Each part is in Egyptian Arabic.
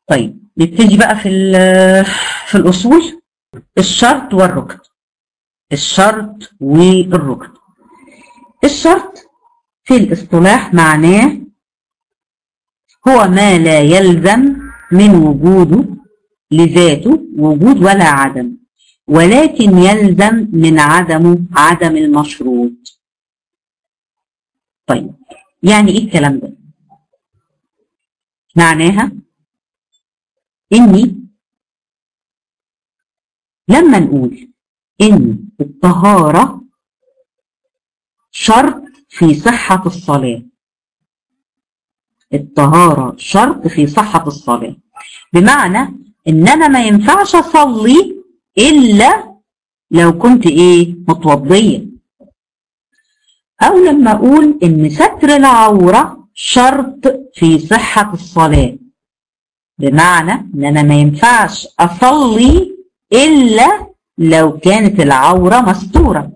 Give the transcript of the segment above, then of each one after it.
طيب نبتدي بقى في في الأصول الشرط والركن الشرط والركن الشرط في الاصطلاح معناه هو ما لا يلزم من وجوده لذاته وجود ولا عدم ولكن يلزم من عدمه عدم المشروط طيب يعني ايه الكلام ده معناها اني لما نقول ان الطهارة شرط في صحة الصلاة الطهارة شرط في صحة الصلاة بمعنى ان انا ما ينفعش اصلي الا لو كنت ايه متوضية او لما اقول ان ستر العورة شرط في صحة الصلاة بمعنى ان انا ما ينفعش اصلي الا لو كانت العورة مستورة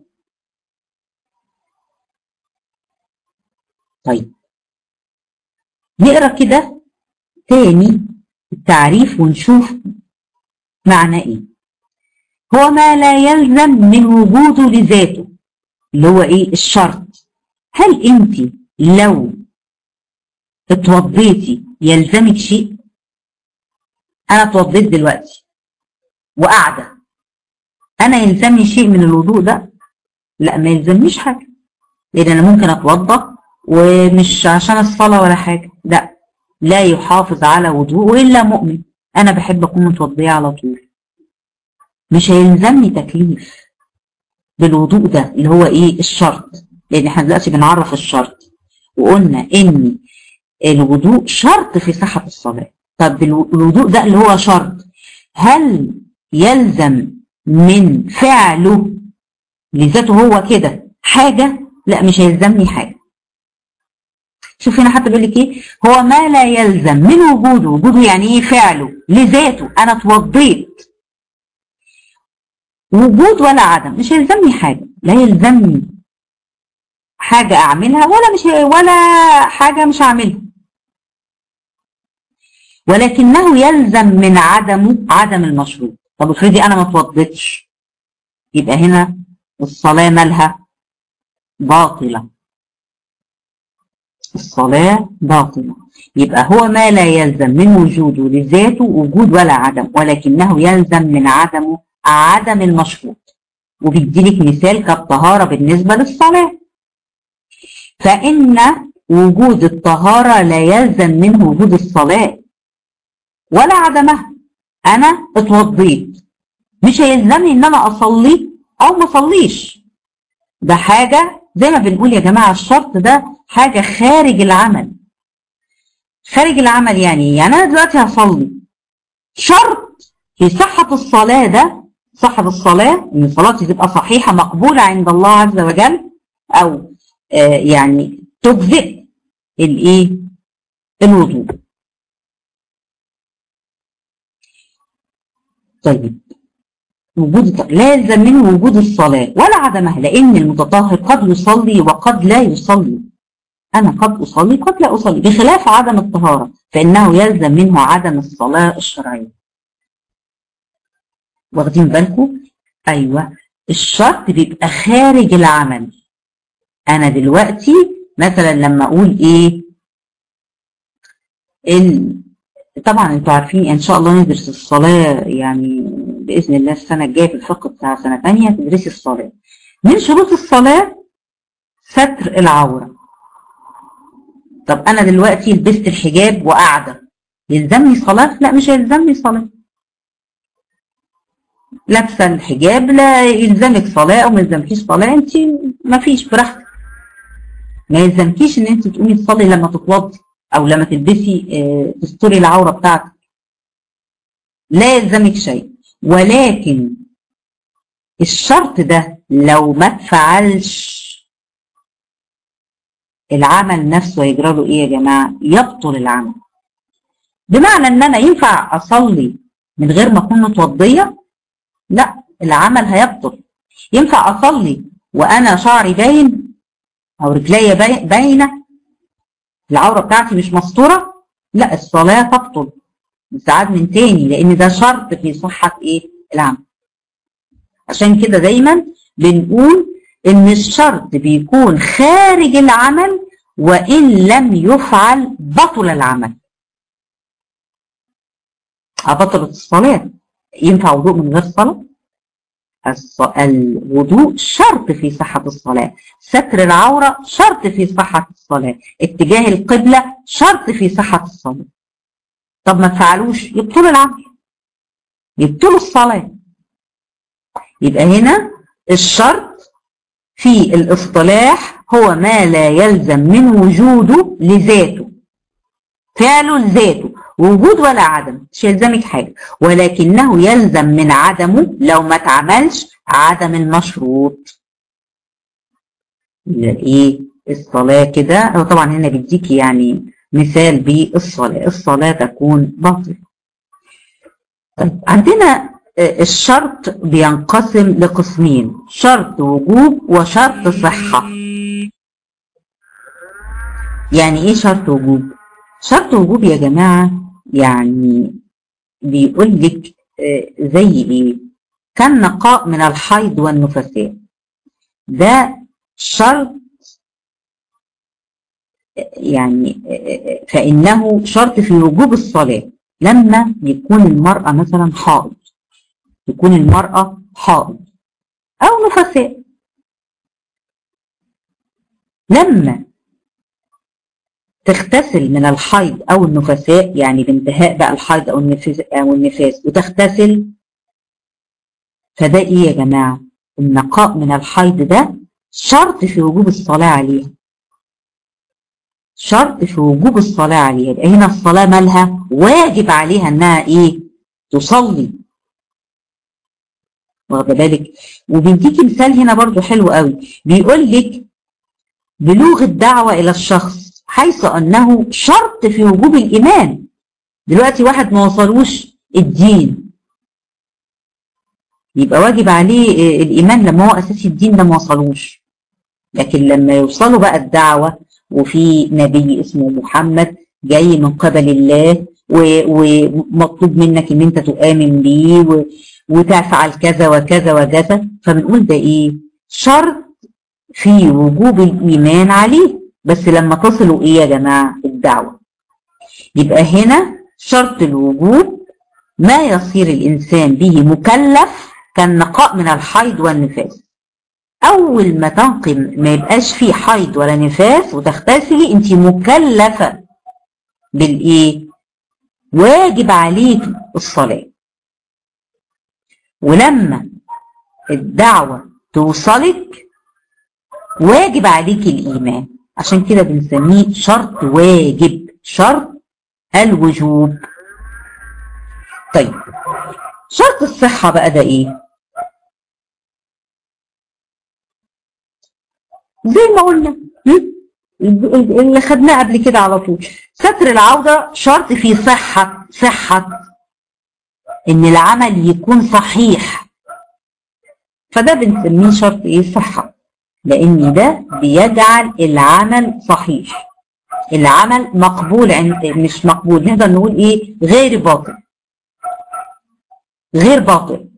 طيب نقرا كده تاني التعريف ونشوف معنى ايه هو ما لا يلزم من وجوده لذاته اللي هو ايه الشرط هل انت لو اتوضيتي يلزمك شيء انا اتوضيت دلوقتي وقاعده انا يلزمني شيء من الوضوء ده لا ما يلزمنيش حاجه لان انا ممكن اتوضا ومش عشان الصلاه ولا حاجه لا لا يحافظ على وضوءه الا مؤمن انا بحب اكون متوضيه على طول مش هيلزمني تكليف بالوضوء ده اللي هو ايه الشرط لان احنا دلوقتي بنعرف الشرط وقلنا ان الوضوء شرط في صحه الصلاه طب الوضوء ده اللي هو شرط هل يلزم من فعله لذاته هو كده حاجه لا مش هيلزمني حاجه شوف هنا حتى بيقول لك ايه هو ما لا يلزم من وجوده وجوده يعني ايه فعله لذاته انا اتوضيت وجود ولا عدم مش هيلزمني حاجه لا يلزمني حاجه اعملها ولا مش ولا حاجه مش هعملها ولكنه يلزم من عدمه عدم المشروط طب افرضي انا ما اتوضيتش يبقى هنا الصلاه مالها باطله الصلاة باطلة يبقى هو ما لا يلزم من وجوده لذاته وجود ولا عدم ولكنه يلزم من عدمه عدم المشروط وبيديلك مثال كالطهارة بالنسبة للصلاة فإن وجود الطهارة لا يلزم منه وجود الصلاة ولا عدمها أنا اتوضيت مش هيلزمني إن أنا أصلي أو ما أصليش ده حاجة زي ما بنقول يا جماعة الشرط ده حاجة خارج العمل خارج العمل يعني يعني أنا دلوقتي هصلي شرط في صحة الصلاة ده صحة الصلاة إن صلاتي تبقى صحيحة مقبولة عند الله عز وجل أو آه يعني تجزئ الإيه؟ الوضوء. طيب وجود لا يلزم منه وجود الصلاة ولا عدمها لأن المتطهر قد يصلي وقد لا يصلي أنا قد أصلي قد لا أصلي بخلاف عدم الطهارة فإنه يلزم منه عدم الصلاة الشرعية واخدين بالكم أيوة الشرط بيبقى خارج العمل أنا دلوقتي مثلا لما أقول إيه ال... طبعا انتوا عارفين ان شاء الله ندرس الصلاة يعني بإذن الله السنة الجاية في الفقه بتاع سنة تانية تدرسي الصلاة من شروط الصلاة ستر العورة طب أنا دلوقتي لبست الحجاب وقاعدة يلزمني صلاة؟ لا مش هيلزمني صلاة لابسة الحجاب لا يلزمك صلاة أو ما يلزمكيش صلاة أنت ما فيش براحتك ما يلزمكيش إن أنت تقومي تصلي لما تتوضي أو لما تلبسي اه تستري العورة بتاعتك لا يلزمك شيء ولكن الشرط ده لو ما اتفعلش العمل نفسه هيجرى له ايه يا جماعه؟ يبطل العمل. بمعنى ان انا ينفع اصلي من غير ما اكون متوضيه؟ لا العمل هيبطل. ينفع اصلي وانا شعري باين او رجليا باينه العوره بتاعتي مش مستوره؟ لا الصلاه تبطل. نستعاد من تاني لان ده شرط في صحة ايه العمل عشان كده دايما بنقول ان الشرط بيكون خارج العمل وان لم يفعل بطل العمل بطلت الصلاة ينفع وضوء من غير صلاة الوضوء شرط في صحة الصلاة ستر العورة شرط في صحة الصلاة اتجاه القبلة شرط في صحة الصلاة طب ما تفعلوش يبطلوا العمل يبطلوا الصلاة يبقى هنا الشرط في الاصطلاح هو ما لا يلزم من وجوده لذاته فعله لذاته وجود ولا عدم مش يلزمك حاجة ولكنه يلزم من عدمه لو ما اتعملش عدم المشروط ايه الصلاة كده هو طبعا هنا بيديكي يعني مثال بالصلاة الصلاة تكون باطلة طيب عندنا الشرط بينقسم لقسمين شرط وجوب وشرط صحة يعني ايه شرط وجوب شرط وجوب يا جماعة يعني بيقول لك زي ايه كان نقاء من الحيض والنفساء ده شرط يعني فإنه شرط في وجوب الصلاة لما يكون المرأة مثلا حائض تكون المرأة حائض أو نفساء لما تغتسل من الحيض أو النفساء يعني بانتهاء بقى الحيض أو النفاس, أو النفاس وتغتسل فده إيه يا جماعة؟ النقاء من الحيض ده شرط في وجوب الصلاة عليها شرط في وجوب الصلاة عليها يبقى هنا الصلاة مالها واجب عليها انها ايه تصلي واخده بالك وبنديكي مثال هنا برضو حلو قوي بيقول لك بلوغ الدعوة الى الشخص حيث انه شرط في وجوب الايمان دلوقتي واحد ما وصلوش الدين يبقى واجب عليه الايمان لما هو اساسي الدين ده ما وصلوش لكن لما يوصلوا بقى الدعوة وفي نبي اسمه محمد جاي من قبل الله ومطلوب منك ان انت تؤمن بيه وتفعل كذا وكذا وكذا فبنقول ده ايه شرط في وجوب الايمان عليه بس لما تصلوا ايه يا جماعه الدعوه يبقى هنا شرط الوجوب ما يصير الانسان به مكلف كالنقاء من الحيض والنفاس اول ما تنقم ما يبقاش فيه حيض ولا نفاس وتغتسلي انت مكلفه بالايه واجب عليك الصلاه ولما الدعوه توصلك واجب عليك الايمان عشان كده بنسميه شرط واجب شرط الوجوب طيب شرط الصحه بقى ده ايه زي ما قلنا اللي خدناه قبل كده على طول ستر العودة شرط في صحة صحة ان العمل يكون صحيح فده بنسميه شرط ايه صحة لان ده بيجعل العمل صحيح العمل مقبول عند مش مقبول نقدر نقول ايه غير باطل غير باطل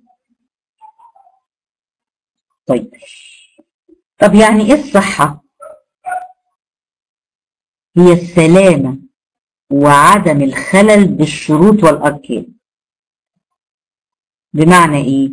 طيب طب يعني ايه الصحة هي السلامة وعدم الخلل بالشروط والأركان بمعنى ايه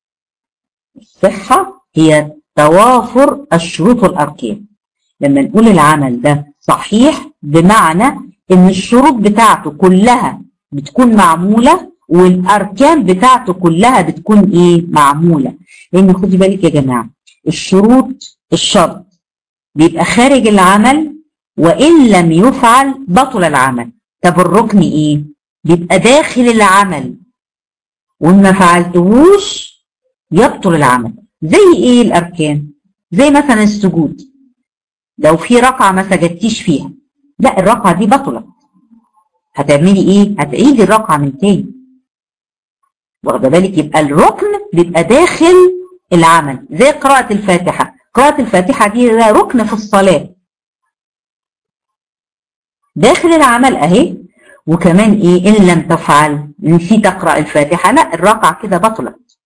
الصحة هي توافر الشروط والأركان لما نقول العمل ده صحيح بمعنى ان الشروط بتاعته كلها بتكون معمولة والأركان بتاعته كلها بتكون ايه معمولة لان خدي بالك يا جماعة الشروط الشرط بيبقى خارج العمل وإن لم يفعل بطل العمل طب الركن إيه؟ بيبقى داخل العمل وإن ما فعلتهوش يبطل العمل زي إيه الأركان؟ زي مثلا السجود لو في ركعة ما سجدتيش فيها لا الركعة دي بطلت هتعملي إيه؟ هتعيدي الركعة من تاني واخده بالك يبقى الركن بيبقى داخل العمل زي قراءة الفاتحة قراءة الفاتحة دي ده ركن في الصلاة داخل العمل اهي وكمان ايه ان لم تفعل نسيت اقرا الفاتحه لا الركعه كده بطلت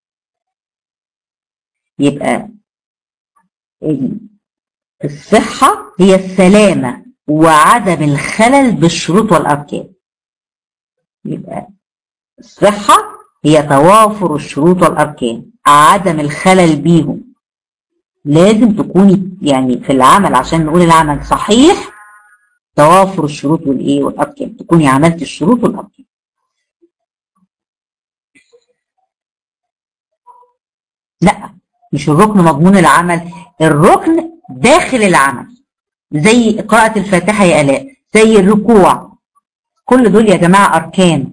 يبقى الصحه هي السلامه وعدم الخلل بالشروط والاركان يبقى الصحه هي توافر الشروط والاركان عدم الخلل بيهم لازم تكوني يعني في العمل عشان نقول العمل صحيح توافر الشروط والايه والاركان تكوني عملت الشروط والاركان لا مش الركن مضمون العمل الركن داخل العمل زي قراءة الفاتحة يا آلاء زي الركوع كل دول يا جماعة أركان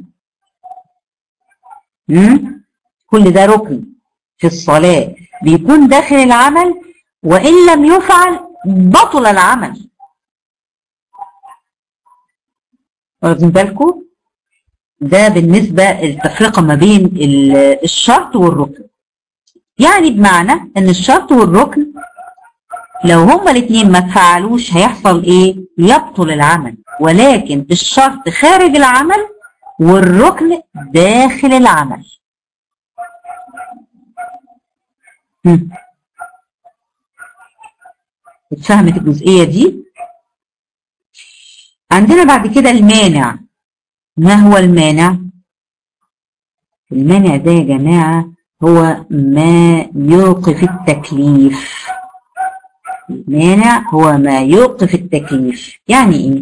مم؟ كل ده ركن في الصلاة بيكون داخل العمل وإن لم يفعل بطل العمل واخدين بالكم ده بالنسبة التفرقة ما بين الشرط والركن يعني بمعنى ان الشرط والركن لو هما الاثنين ما تفعلوش هيحصل ايه يبطل العمل ولكن الشرط خارج العمل والركن داخل العمل اتفهمت الجزئية دي عندنا بعد كده المانع ما هو المانع المانع ده يا جماعة هو ما يوقف التكليف المانع هو ما يوقف التكليف يعني ايه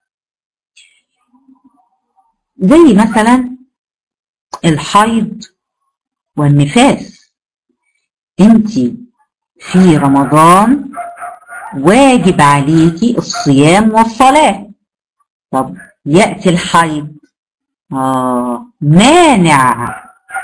زي مثلا الحيض والنفاس انت في رمضان واجب عليكي الصيام والصلاة طب يأتي الحيض آه مانع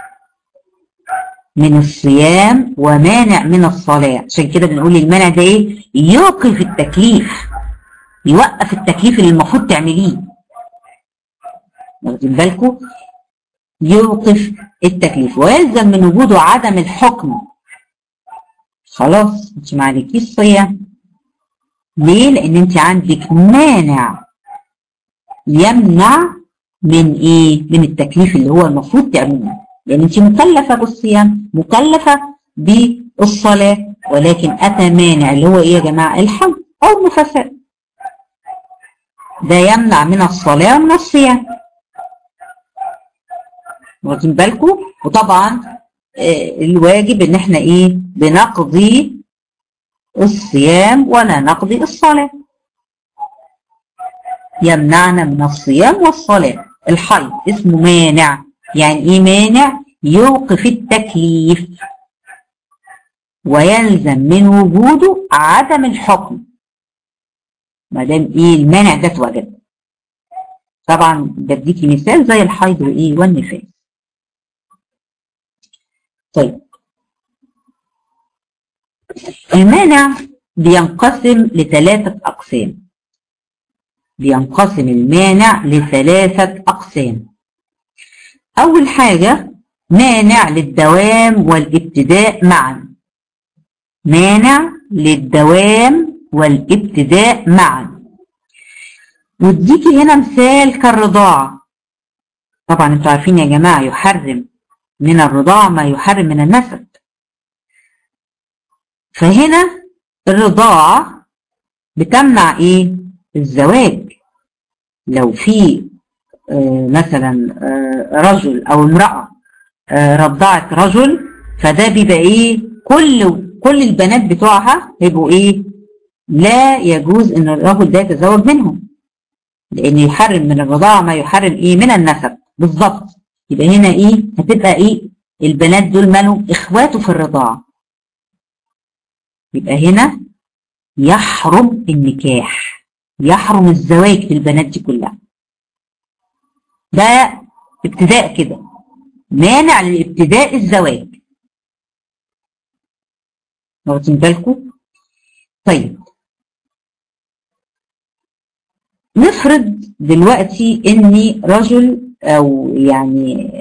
من الصيام ومانع من الصلاة عشان كده بنقول المانع ده ايه يوقف التكليف يوقف التكليف اللي المفروض تعمليه واخدين بالكم يوقف التكليف ويلزم من وجوده عدم الحكم خلاص انت ما عليكيش صيام ليه لان انت عندك مانع يمنع من ايه من التكليف اللي هو المفروض تعمله لان انت مكلفه بالصيام مكلفه بالصلاه ولكن اتى مانع اللي هو ايه يا جماعه الحج او النفساء ده يمنع من الصلاه ومن الصيام واخدين بالكم وطبعا آه الواجب ان احنا ايه بنقضي الصيام ولا نقضي الصلاه يمنعنا من الصيام والصلاه الحيض اسمه مانع يعني ايه مانع يوقف التكليف ويلزم من وجوده عدم الحكم ما دام ايه المانع ده اتوجد طبعا بديكي مثال زي الحيض وايه والنفاس طيب المانع بينقسم لثلاثة أقسام بينقسم المانع لثلاثة أقسام أول حاجة مانع للدوام والابتداء معا مانع للدوام والابتداء معا واديكي هنا مثال كالرضاعة طبعا انتوا عارفين يا جماعة يحرم من الرضاعة ما يحرم من النسب فهنا الرضاعة بتمنع ايه الزواج لو في آه مثلا آه رجل او امرأة آه رضعت رجل فده بيبقى ايه كل كل البنات بتوعها يبقوا ايه لا يجوز ان الرجل ده يتزوج منهم لان يحرم من الرضاعة ما يحرم ايه من النسب بالظبط يبقى هنا ايه هتبقى ايه البنات دول مالهم اخواته في الرضاعة يبقى هنا يحرم النكاح يحرم الزواج للبنات دي كلها ده ابتداء كده مانع لابتداء الزواج واخدين بالكم طيب نفرض دلوقتي اني رجل او يعني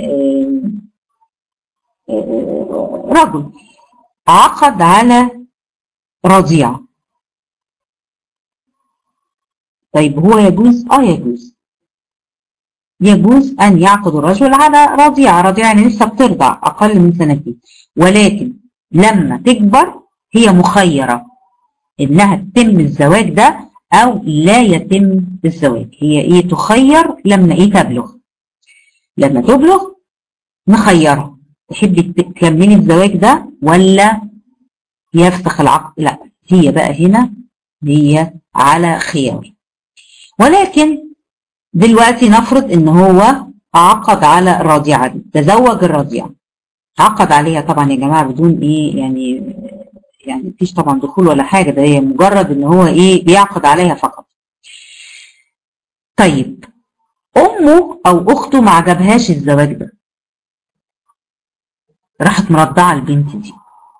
رجل عقد على رضيعة طيب هو يجوز اه يجوز يجوز أن يعقد الرجل على رضيعة رضيعة يعني لسه بترضع أقل من سنتين ولكن لما تكبر هي مخيرة إنها تتم الزواج ده أو لا يتم الزواج هي إيه تخير لما إيه تبلغ لما تبلغ مخيرة تحبي تكملي الزواج ده ولا يفسخ العقد لا هي بقى هنا هي على خيار ولكن دلوقتي نفرض ان هو عقد على الرضيعه دي تزوج الرضيعه عقد عليها طبعا يا جماعه بدون ايه يعني يعني مفيش طبعا دخول ولا حاجه ده هي مجرد ان هو ايه بيعقد عليها فقط طيب امه او اخته ما عجبهاش الزواج ده راحت مرضعه البنت دي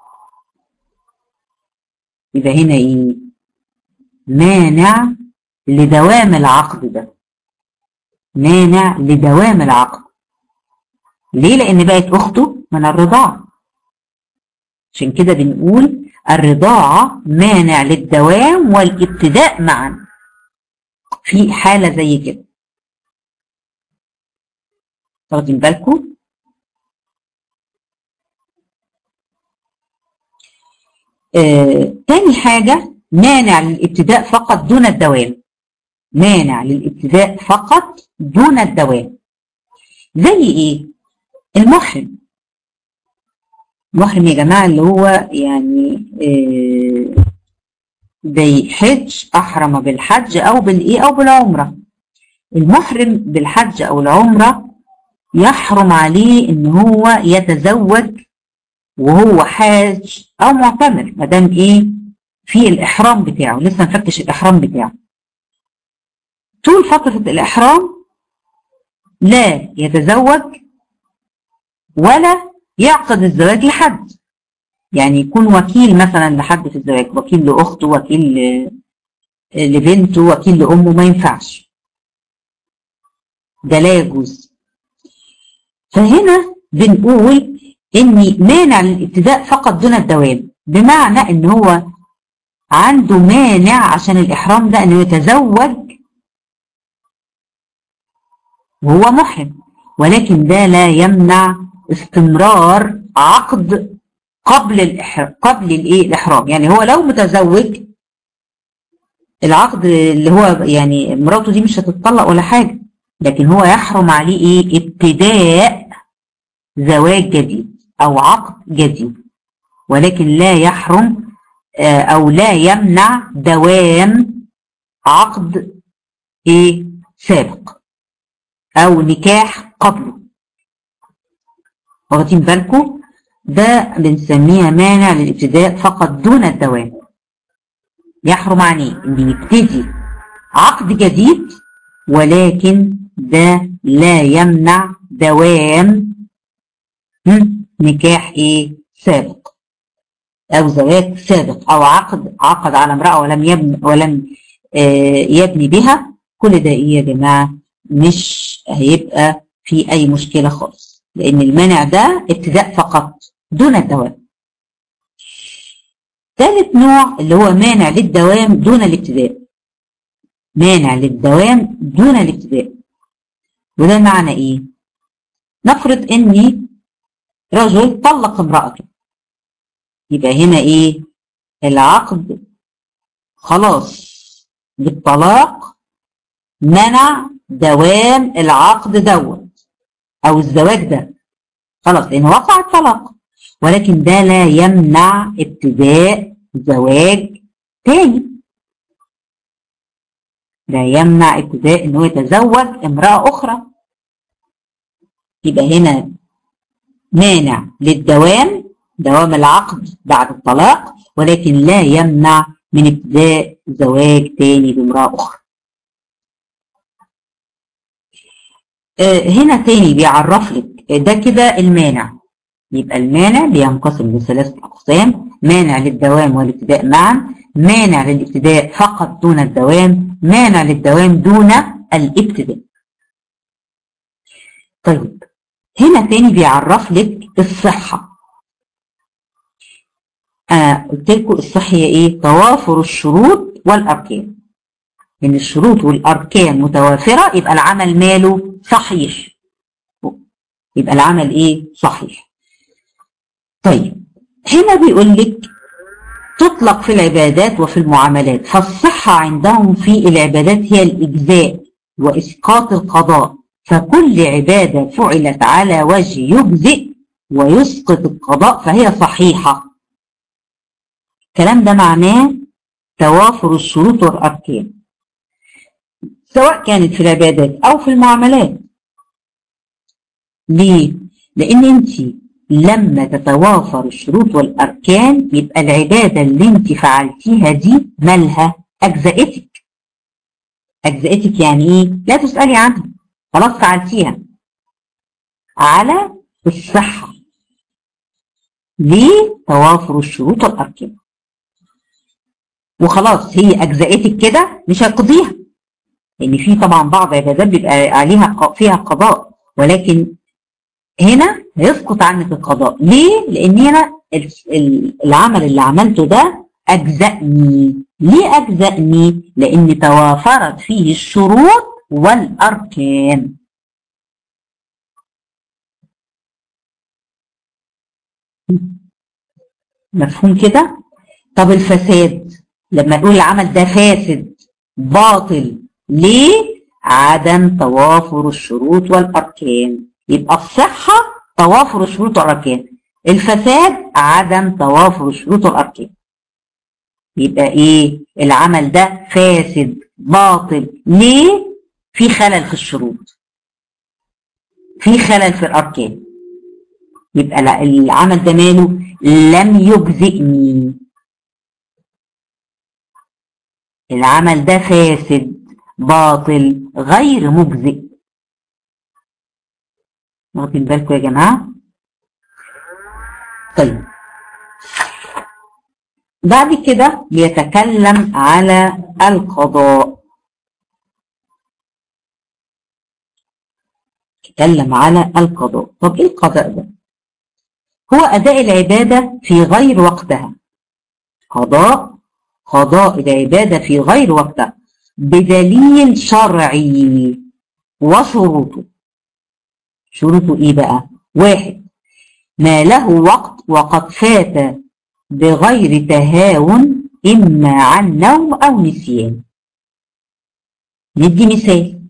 يبقى هنا ايه مانع لدوام العقد ده مانع لدوام العقد ليه لان بقت اخته من الرضاعه عشان كده بنقول الرضاعه مانع للدوام والابتداء معا في حاله زي كده واخدين بالكم آه، تاني حاجة مانع للابتداء فقط دون الدوام مانع للابتداء فقط دون الدوام زي ايه المحرم المحرم يا جماعة اللي هو يعني آه بيحج أحرم بالحج أو بالإيه أو بالعمرة المحرم بالحج أو العمرة يحرم عليه إن هو يتزوج وهو حاج أو معتمر ما دام إيه في الإحرام بتاعه لسه مفكش الإحرام بتاعه طول فترة الإحرام لا يتزوج ولا يعقد الزواج لحد يعني يكون وكيل مثلا لحد في الزواج وكيل لأخته وكيل لبنته وكيل لأمه ما ينفعش ده لا يجوز فهنا بنقول ان مانع للابتداء فقط دون الدوام بمعنى ان هو عنده مانع عشان الإحرام ده انه يتزوج وهو محرم ولكن ده لا يمنع استمرار عقد قبل الإحرام قبل الايه الاحرام يعني هو لو متزوج العقد اللي هو يعني مراته دي مش هتتطلق ولا حاجه لكن هو يحرم عليه ايه ابتداء زواج جديد او عقد جديد ولكن لا يحرم او لا يمنع دوام عقد ايه سابق او نكاح قبله واخدين بالكم ده بنسميها مانع للابتداء فقط دون الدوام يحرم عليه ان يبتدي عقد جديد ولكن ده لا يمنع دوام نكاح ايه سابق او زواج سابق او عقد عقد على امرأة ولم يبني ولم آه يبني بها كل ده ايه يا جماعة مش هيبقى في اي مشكلة خالص لان المانع ده ابتداء فقط دون الدوام ثالث نوع اللي هو مانع للدوام دون الابتداء مانع للدوام دون الابتداء وده معنى ايه نفرض اني رجل طلق امرأته يبقى هنا ايه العقد خلاص بالطلاق منع دوام العقد دوت او الزواج ده خلاص لان وقع الطلاق ولكن ده لا يمنع ابتداء زواج تاني لا يمنع ابتداء ان هو يتزوج امرأة اخرى يبقى هنا مانع للدوام دوام العقد بعد الطلاق ولكن لا يمنع من ابتداء زواج تاني بامرأة أخرى آه هنا تاني بيعرف لك ده كده المانع يبقى المانع بينقسم لثلاثة أقسام مانع للدوام والابتداء معا مانع للابتداء فقط دون الدوام مانع للدوام دون الابتداء طيب هنا تاني بيعرف لك الصحة أنا قلت لكم الصحة هي إيه؟ توافر الشروط والأركان ان الشروط والاركان متوافره يبقى العمل ماله صحيح يبقى العمل ايه صحيح طيب هنا بيقول لك تطلق في العبادات وفي المعاملات فالصحة عندهم في العبادات هي الإجزاء وإسقاط القضاء فكل عبادة فعلت على وجه يجزئ ويسقط القضاء فهي صحيحة الكلام ده معناه توافر الشروط والأركان سواء كانت في العبادات أو في المعاملات ليه؟ لأن أنت لما تتوافر الشروط والأركان يبقى العبادة اللي أنت فعلتيها دي مالها أجزأتك أجزأتك يعني إيه؟ لا تسألي عنها خلاص فعلتيها على الصحة ليه توافر الشروط والأركان وخلاص هي أجزأتك كده مش هتقضيها لأن في طبعا بعض عبادات بيبقى عليها فيها قضاء ولكن هنا هيسقط عنك القضاء ليه؟ لأن هنا العمل اللي عملته ده أجزأني ليه أجزأني؟ لأن توافرت فيه الشروط والأركان مفهوم كده؟ طب الفساد لما نقول العمل ده فاسد باطل ليه؟ عدم توافر الشروط والأركان يبقى الصحة توافر الشروط والأركان الفساد عدم توافر الشروط والأركان يبقى إيه العمل ده فاسد باطل ليه في خلل في الشروط في خلل في الأركان يبقى العمل ده ماله لم يجزئني العمل ده فاسد باطل غير مجزئ واخدين بالكم يا جماعة طيب بعد كده بيتكلم على القضاء يتكلم على القضاء طب ايه القضاء ده هو اداء العبادة في غير وقتها قضاء قضاء العبادة في غير وقتها بدليل شرعي وشروطه شروطه ايه بقى واحد ما له وقت وقد فات بغير تهاون اما عن نوم او نسيان ندي مثال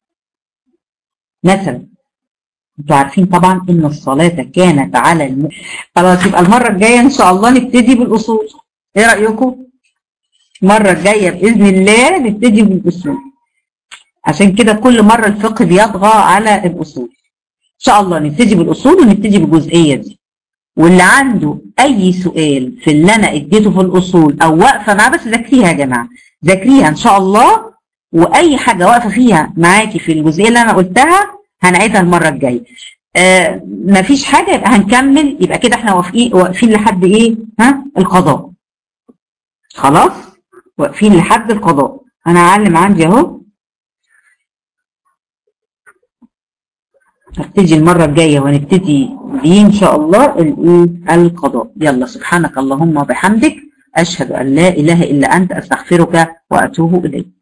مثلا انتوا عارفين طبعا ان الصلاة كانت على الم... خلاص يبقى المرة الجاية ان شاء الله نبتدي بالاصول ايه رأيكم المرة الجاية بإذن الله نبتدي بالاصول عشان كده كل مرة الفقه بيطغى على الاصول ان شاء الله نبتدي بالاصول ونبتدي بالجزئيه دي واللي عنده اي سؤال في اللي انا اديته في الاصول او واقفه معاه بس ذاكريها يا جماعه ذاكريها ان شاء الله واي حاجه واقفه فيها معاكي في الجزئيه اللي انا قلتها هنعيدها المره الجايه آه مفيش حاجه يبقى هنكمل يبقى كده احنا واقفين واقفين لحد ايه ها القضاء خلاص واقفين لحد القضاء انا هعلم عندي اهو هبتدي المرة الجاية ونبتدي بيه إن شاء الله القضاء يلا سبحانك اللهم وبحمدك أشهد أن لا إله إلا أنت أستغفرك وأتوب إليك